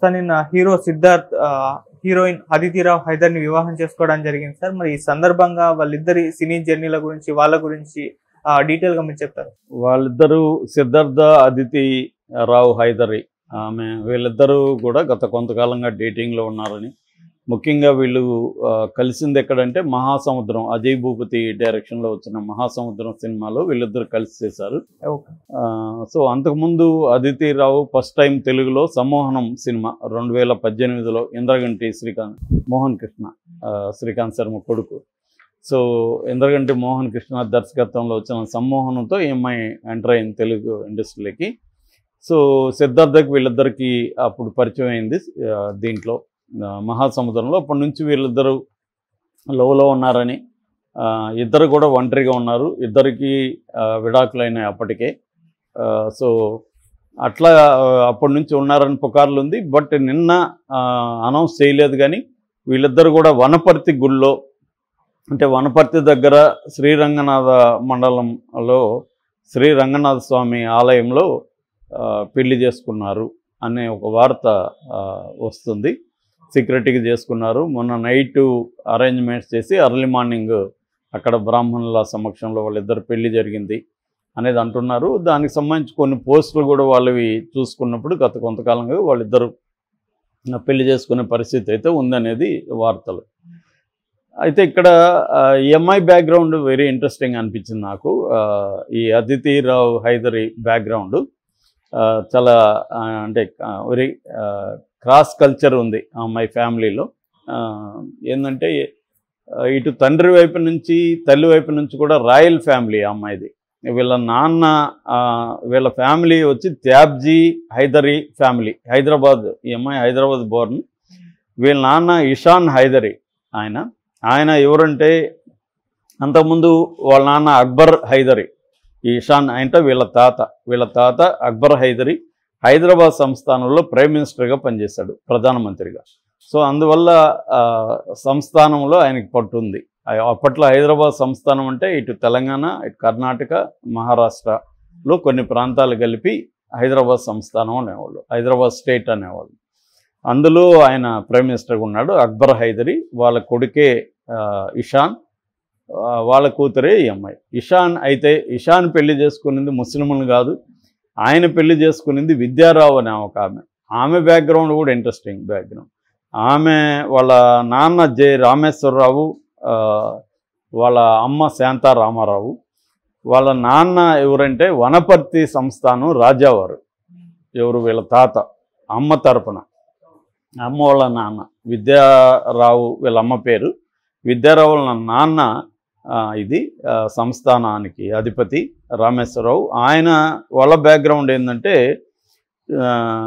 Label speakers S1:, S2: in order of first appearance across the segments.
S1: తన హీరో సిద్ధార్థ్ ఆ, హీరోయిన్ అదితిరావు హైదర్ ని వివాహం చేసుకోవడం జరిగింది సార్ మరి ఈ సందర్భంగా వాళ్ళిద్దరి సినీ జర్నీల గురించి వాళ్ళ గురించి డీటెయిల్ గా మీరు చెప్తారు
S2: వాళ్ళిద్దరూ సిద్ధార్థ అదితి రావు హైదరి ఆమె వీళ్ళిద్దరూ కూడా గత కొంతకాలంగా డేటింగ్లో ఉన్నారని ముఖ్యంగా వీళ్ళు ఆ, కలిసింది ఎక్కడంటే మహాసముద్రం అజయ్ భూపతి డైరెక్షన్లో వచ్చిన మహాసముద్రం సినిమాలో వీళ్ళిద్దరు కలిసి చేశారు
S1: ఓకే
S2: ఆ, సో అంతకుముందు అదితి రావు ఫస్ట్ టైం తెలుగులో సమ్మోహనం సినిమా రెండు వేల పద్దెనిమిదిలో ఇంద్రగంటి శ్రీకాంత్ మోహన్ కృష్ణ ఆ, శ్రీకాంత్ శర్మ కొడుకు సో ఇంద్రగంటి మోహన్ కృష్ణ దర్శకత్వంలో వచ్చిన సమ్మోహనంతో ఈ అమ్మాయి ఎంటర్ అయింది తెలుగు ఇండస్ట్రీలోకి సో సిద్ధార్థకి వీళ్ళిద్దరికి అప్పుడు పరిచయం అయింది ఆ, దీంట్లో ఆ, మహాసముద్రంలో అప్పటి నుంచి వీళ్ళిద్దరూ లోలో ఉన్నారని ఆ, ఇద్దరు కూడా ఒంటరిగా ఉన్నారు ఇద్దరికి ఆ, విడాకులైనాయి అప్పటికే ఆ, సో అట్లా ఆ, అప్పటి నుంచి ఉన్నారని పుకార్లు ఉంది బట్ నిన్న అనౌన్స్ చేయలేదు కానీ వీళ్ళిద్దరు కూడా వనపర్తి గుళ్ళో అంటే వనపర్తి దగ్గర శ్రీరంగనాథ మండలంలో శ్రీ రంగనాథ స్వామి ఆలయంలో ఆ, పెళ్లి చేసుకున్నారు అనే ఒక వార్త ఆ, వస్తుంది సీక్రెట్గా చేసుకున్నారు మొన్న నైట్ అరేంజ్మెంట్స్ చేసి అర్లీ మార్నింగ్ అక్కడ బ్రాహ్మణుల సమక్షంలో వాళ్ళిద్దరు పెళ్లి జరిగింది అనేది అంటున్నారు దానికి సంబంధించి కొన్ని పోస్టులు కూడా వాళ్ళవి చూసుకున్నప్పుడు గత కొంతకాలంగా వాళ్ళిద్దరు పెళ్లి చేసుకునే పరిస్థితి అయితే ఉందనేది వార్తలు అయితే ఇక్కడ ఆ, ఈ అమ్మాయి బ్యాక్గ్రౌండ్ వెరీ ఇంట్రెస్టింగ్ అనిపించింది నాకు ఆ, ఈ అదితి రావు హైదరి బ్యాక్గ్రౌండ్ చాలా ఆ, అంటే వెరీ క్రాస్ కల్చర్ ఉంది ఆ అమ్మాయి ఫ్యామిలీలో ఆ, ఏంటంటే ఆ, ఇటు తండ్రి వైపు నుంచి తల్లి వైపు నుంచి కూడా రాయల్ ఫ్యామిలీ ఆ అమ్మాయిది వీళ్ళ నాన్న ఆ, వీళ్ళ ఫ్యామిలీ వచ్చి త్యాబ్జీ హైదరీ ఫ్యామిలీ హైదరాబాద్ ఈ అమ్మాయి హైదరాబాద్ బోర్న్ వీళ్ళ నాన్న ఇషాన్ హైదరీ ఆయన ఆయన ఎవరంటే అంతకుముందు వాళ్ళ నాన్న అక్బర్ హైదరీ ఈ ఇషాన్ అంటే వీళ్ళ తాత వీళ్ళ తాత అక్బర్ హైదరీ హైదరాబాద్ సంస్థానంలో ప్రైమ్ మినిస్టర్గా పనిచేశాడు ప్రధానమంత్రిగా సో అందువల్ల ఆ, సంస్థానంలో ఆయనకి పట్టు ఉంది ఆ- అప్పట్లో హైదరాబాద్ సంస్థానం అంటే ఇటు తెలంగాణ ఇటు కర్ణాటక మహారాష్ట్రలో కొన్ని ప్రాంతాలు కలిపి హైదరాబాద్ సంస్థానం అనేవాళ్ళు హైదరాబాద్ స్టేట్ అనేవాళ్ళు అందులో ఆయన ప్రైమ్ మినిస్టర్గా ఉన్నాడు అక్బర్ హైదరీ వాళ్ళ కొడుకే ఆ, ఇషాన్ ఆ, వాళ్ళ కూతురే ఈ అమ్మాయి ఇషాన్ అయితే ఇషాన్ పెళ్లి చేసుకునింది ముస్లింలు కాదు ఆయన పెళ్లి చేసుకునింది విద్యారావు అనే ఒక ఆమె ఆమె బ్యాక్గ్రౌండ్ కూడా ఇంట్రెస్టింగ్ బ్యాక్గ్రౌండ్ ఆమె వాళ్ళ నాన్న జె రామేశ్వరరావు ఆ, వాళ్ళ అమ్మ శాంతా రామారావు వాళ్ళ నాన్న ఎవరంటే వనపర్తి సంస్థానం రాజావారు ఎవరు వీళ్ళ తాత అమ్మ తరపున అమ్మ వాళ్ళ నాన్న విద్యారావు వీళ్ళ అమ్మ పేరు విద్యారావు వాళ్ళ నాన్న ఆ, ఇది ఆ, సంస్థానానికి అధిపతి రామేశ్వరరావు ఆయన వాళ్ళ బ్యాక్గ్రౌండ్ ఏంటంటే ఆ,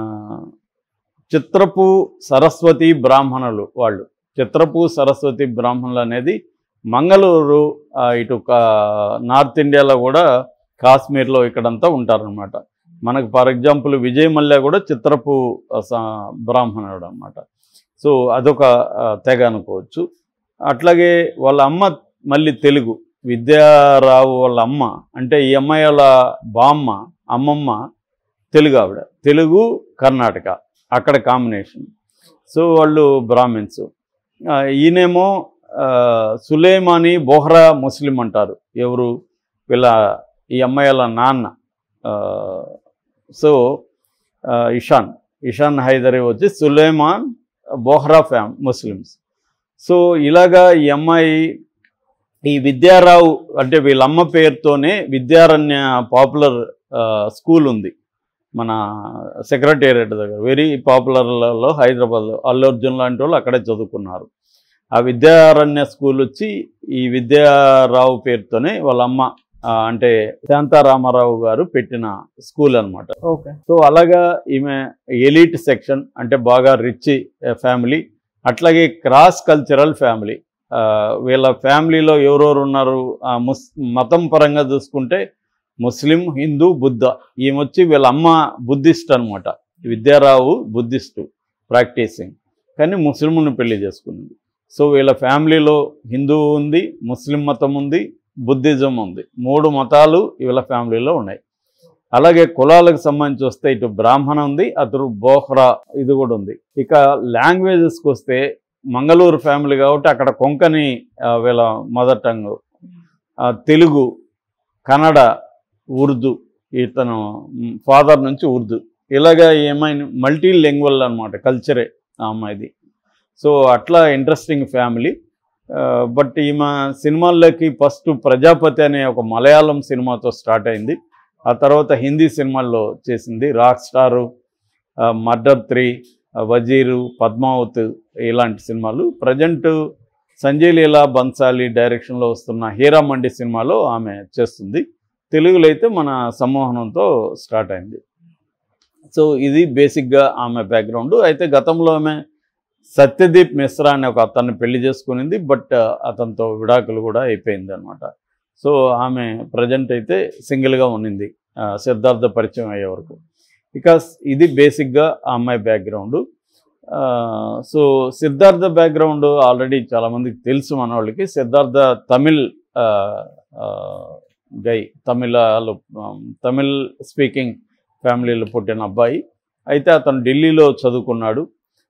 S2: చిత్రపు సరస్వతి బ్రాహ్మణులు వాళ్ళు చిత్రపు సరస్వతి బ్రాహ్మణులు అనేది మంగళూరు ఆ, ఇటు కా- నార్త్ ఇండియాలో కూడా కాశ్మీర్లో ఇక్కడంతా ఉంటారనమాట మనకు ఫర్ ఎగ్జాంపుల్ విజయ్ మల్య కూడా చిత్రపు ఆ, స- బ్రాహ్మణుడు అనమాట సో అదొక ఆ, తెగ అనుకోవచ్చు అట్లాగే వాళ్ళ అమ్మ మళ్ళీ తెలుగు విద్యారావు వాళ్ళ అమ్మ అంటే ఈ అమ్మాయి వాళ్ళ బామ్మ అమ్మమ్మ తెలుగు ఆవిడ తెలుగు కర్ణాటక అక్కడ కాంబినేషన్ సో వాళ్ళు బ్రాహ్మిన్స్ ఆ, ఈయనేమో ఆ, సులేమాని బోహ్రా ముస్లిం అంటారు ఎవరు వీళ్ళ ఈ అమ్మాయి వాళ్ళ నాన్న ఆ, సో ఆ, ఇషాన్ ఇషాన్ హైదరీ వచ్చి సులేమాన్ బోహ్రా ఫ్యామ్ ముస్లిమ్స్ సో ఇలాగా ఈ అమ్మాయి ఈ విద్యారావు అంటే వీళ్ళ అమ్మ పేరుతోనే విద్యారణ్య పాపులర్ స్కూల్ ఉంది మన సెక్రటేరియట్ దగ్గర వెరీ పాపులర్లో హైదరాబాద్లో అల్లు అర్జున్ లాంటి వాళ్ళు అక్కడే చదువుకున్నారు ఆ విద్యారణ్య స్కూల్ వచ్చి ఈ విద్యారావు పేరుతోనే వాళ్ళ అమ్మ ఆ, అంటే శాంతారామారావు గారు పెట్టిన స్కూల్ అన్నమాట
S1: ఓకే
S2: సో అలాగా ఈమె ఎలీట్ సెక్షన్ అంటే బాగా రిచ్ ఫ్యామిలీ అట్లాగే క్రాస్ కల్చరల్ ఫ్యామిలీ ఆ, వీళ్ళ ఫ్యామిలీలో ఎవరెవరు ఉన్నారు ఆ, ముస్ మతం పరంగా చూసుకుంటే ముస్లిం హిందూ బుద్ధ ఈమె వచ్చి వీళ్ళ అమ్మ బుద్ధిస్ట్ అనమాట విద్యారావు బుద్ధిస్టు ప్రాక్టీసింగ్ కానీ ముస్లింను పెళ్లి చేసుకుంది సో వీళ్ళ ఫ్యామిలీలో హిందూ ఉంది ముస్లిం మతం ఉంది బుద్ధిజం ఉంది మూడు మతాలు వీళ్ళ ఫ్యామిలీలో ఉన్నాయి అలాగే కులాలకు సంబంధించి వస్తే ఇటు బ్రాహ్మణ ఉంది అటు బోహ్రా ఇది కూడా ఉంది ఇక లాంగ్వేజెస్కి వస్తే మంగళూరు ఫ్యామిలీ కాబట్టి అక్కడ కొంకణి ఆ, వీళ్ళ మదర్ టంగ్ ఆ, తెలుగు కన్నడ ఉర్దూ ఇతను ఫాదర్ నుంచి ఉర్దూ ఇలాగా ఏమైనా మల్టీ లెంగ్వల్ అనమాట కల్చరే ఆ అమ్మాయిది సో అట్లా ఇంట్రెస్టింగ్ ఫ్యామిలీ బట్ ఈమె సినిమాల్లోకి ఫస్ట్ ప్రజాపతి అనే ఒక మలయాళం సినిమాతో స్టార్ట్ అయింది ఆ తర్వాత హిందీ సినిమాల్లో చేసింది rockstar murder three Wazir Padmaavat ఇలాంటి సినిమాలు ప్రజెంట్ సంజయ్ లీలా బన్సాలి డైరెక్షన్లో వస్తున్న హీరా మండి సినిమాలో ఆమె చేస్తుంది తెలుగులో అయితే మన సమ్మోహనంతో స్టార్ట్ అయింది సో ఇది బేసిక్గా ఆమె బ్యాక్గ్రౌండ్ అయితే గతంలో ఆమె సత్యదీప్ మిశ్రా అనే ఒక అతన్ని పెళ్లి చేసుకునింది బట్ అతనితో విడాకులు కూడా అయిపోయింది అనమాట సో ఆమె ప్రజెంట్ అయితే సింగిల్గా ఉన్నింది ఆ, సిద్ధార్థ పరిచయం అయ్యే వరకు ఇక ఇది బేసిక్గా ఆ అమ్మాయి background so Siddharth background already చాలామందికి తెలుసు మన వాళ్ళకి సిద్ధార్థ తమిళ్ గై తమిళలో తమిళ్ స్పీకింగ్ ఫ్యామిలీలో పుట్టిన అబ్బాయి అయితే అతను ఢిల్లీలో చదువుకున్నాడు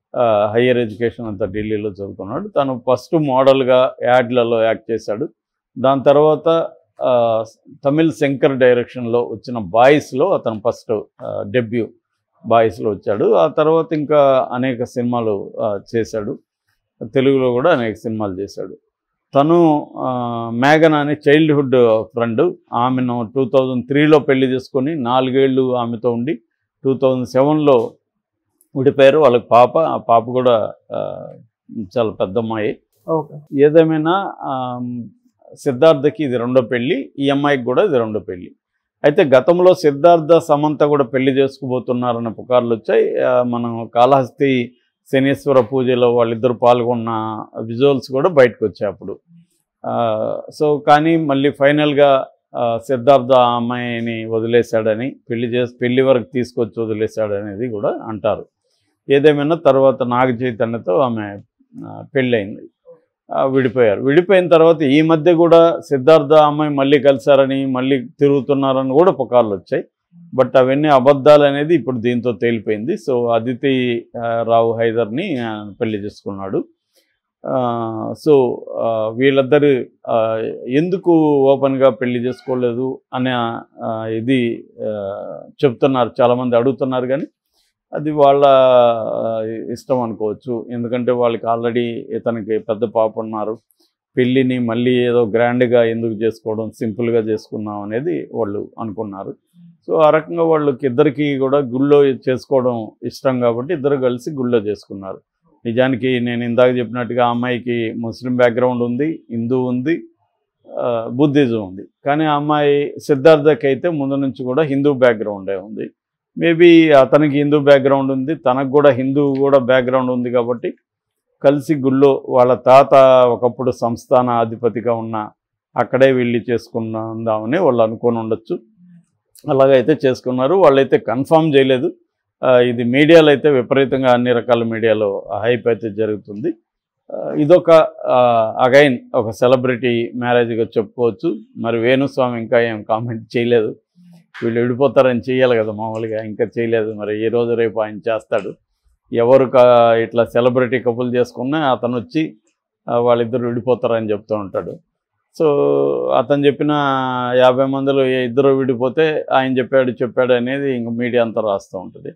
S2: హయ్యర్ ఎడ్యుకేషన్ అంతా ఢిల్లీలో చదువుకున్నాడు తను ఫస్ట్ మోడల్గా యాడ్లలో యాక్ట్ చేశాడు దాని తర్వాత ఆ, తమిళ్ శంకర్ డైరెక్షన్లో వచ్చిన బాయ్స్లో అతను ఫస్ట్ డెబ్యూ బాయ్స్లో వచ్చాడు ఆ తర్వాత ఇంకా అనేక సినిమాలు ఆ, చేశాడు తెలుగులో కూడా అనేక సినిమాలు చేశాడు తను ఆ, మేఘన అనే చైల్డ్హుడ్ ఫ్రెండ్ ఆమెను టూ థౌజండ్ త్రీలో పెళ్లి చేసుకొని నాలుగేళ్ళు ఆమెతో ఉండి టూ థౌజండ్ సెవెన్లో విడిపోయారు వాళ్ళకి పాప ఆ పాప కూడా ఆ, చాలా పెద్ద అమ్మాయి
S1: ఓకే
S2: ఏదేమైనా ఆమ్, సిద్ధార్థకి ఇది రెండో పెళ్ళి ఈ అమ్మాయికి కూడా ఇది రెండో పెళ్ళి అయితే గతంలో సిద్ధార్థ సమంత కూడా పెళ్లి చేసుకుపోతున్నారన్న పుకార్లు వచ్చాయి ఆ, మనం కాళహస్తి శనీశ్వర పూజలో వాళ్ళిద్దరు పాల్గొన్న విజువల్స్ కూడా బయటకు వచ్చాయి అప్పుడు ఆ, సో కానీ మళ్ళీ ఫైనల్గా ఆ, సిద్ధార్థ ఆ అమ్మాయిని వదిలేశాడని పెళ్లి చేసి పెళ్లి వరకు తీసుకొచ్చి వదిలేశాడనేది కూడా అంటారు ఏదేమైనా తర్వాత నాగ చైతన్యతో ఆమె ఆ, పెళ్ళయింది ఆ, విడిపోయారు విడిపోయిన తర్వాత ఈ మధ్య కూడా సిద్ధార్థ అమ్మాయి మళ్ళీ కలిశారని మళ్ళీ తిరుగుతున్నారని కూడా పుకార్లు వచ్చాయి బట్ అవన్నీ అబద్ధాలు అనేది ఇప్పుడు దీంతో తేలిపోయింది సో అదితి ఆ, రావు హైదర్ని ఆ, పెళ్లి చేసుకున్నాడు ఆ, సో ఆ, వీళ్ళిద్దరు ఆ, ఎందుకు ఓపెన్గా పెళ్లి చేసుకోలేదు అనే ఆ, ఇది ఆ, చెప్తున్నారు చాలామంది అడుగుతున్నారు కానీ అది వాళ్ళ ఆ, ఇష్టం అనుకోవచ్చు ఎందుకంటే వాళ్ళకి ఆల్రెడీ ఇతనికి పెద్ద పాప ఉన్నారు పెళ్ళిని మళ్ళీ ఏదో గ్రాండ్గా ఎందుకు చేసుకోవడం సింపుల్గా చేసుకుందాం అనేది వాళ్ళు అనుకున్నారు సో ఆ రకంగా వాళ్ళకి ఇద్దరికి కూడా గుళ్ళో చేసుకోవడం ఇష్టం కాబట్టి ఇద్దరు కలిసి గుళ్ళో చేసుకున్నారు నిజానికి నేను ఇందాక చెప్పినట్టుగా ఆ అమ్మాయికి ముస్లిం బ్యాక్గ్రౌండ్ ఉంది హిందూ ఉంది ఆ, బుద్ధిజం ఉంది కానీ ఆ అమ్మాయి సిద్ధార్థకి అయితే ముందు నుంచి కూడా హిందూ బ్యాక్గ్రౌండే ఉంది మేబీ అతనికి హిందూ బ్యాక్గ్రౌండ్ ఉంది తనకు కూడా హిందూ కూడా బ్యాక్గ్రౌండ్ ఉంది కాబట్టి కలిసి గుళ్ళో వాళ్ళ తాత ఒకప్పుడు సంస్థాన అధిపతిగా ఉన్న అక్కడే వెళ్ళి చేసుకుందామని వాళ్ళు అనుకొని ఉండొచ్చు అలాగైతే చేసుకున్నారు వాళ్ళైతే కన్ఫర్మ్ చేయలేదు ఆ, ఇది మీడియాలో అయితే విపరీతంగా అన్ని రకాల మీడియాలో హైప్ అయితే జరుగుతుంది ఆ, ఇదొక అగైన్ ఒక సెలబ్రిటీ మ్యారేజ్గా చెప్పుకోవచ్చు మరి వేణుస్వామి ఇంకా ఏం కామెంట్ చేయలేదు వీళ్ళు విడిపోతారని చేయాలి కదా మామూలుగా ఇంకా చేయలేదు మరి ఈ రోజు రేపు ఆయన చేస్తాడు ఎవరు కా- ఇట్లా సెలబ్రిటీ కపుల్ చేసుకున్నా అతను వచ్చి ఆ, వాళ్ళిద్దరు విడిపోతారని చెప్తూ ఉంటాడు సో అతను చెప్పిన యాభై మందిలో ఏ ఇద్దరు విడిపోతే ఆయన చెప్పాడు చెప్పాడు అనేది ఇంక మీడియా అంతా రాస్తూ ఉంటుంది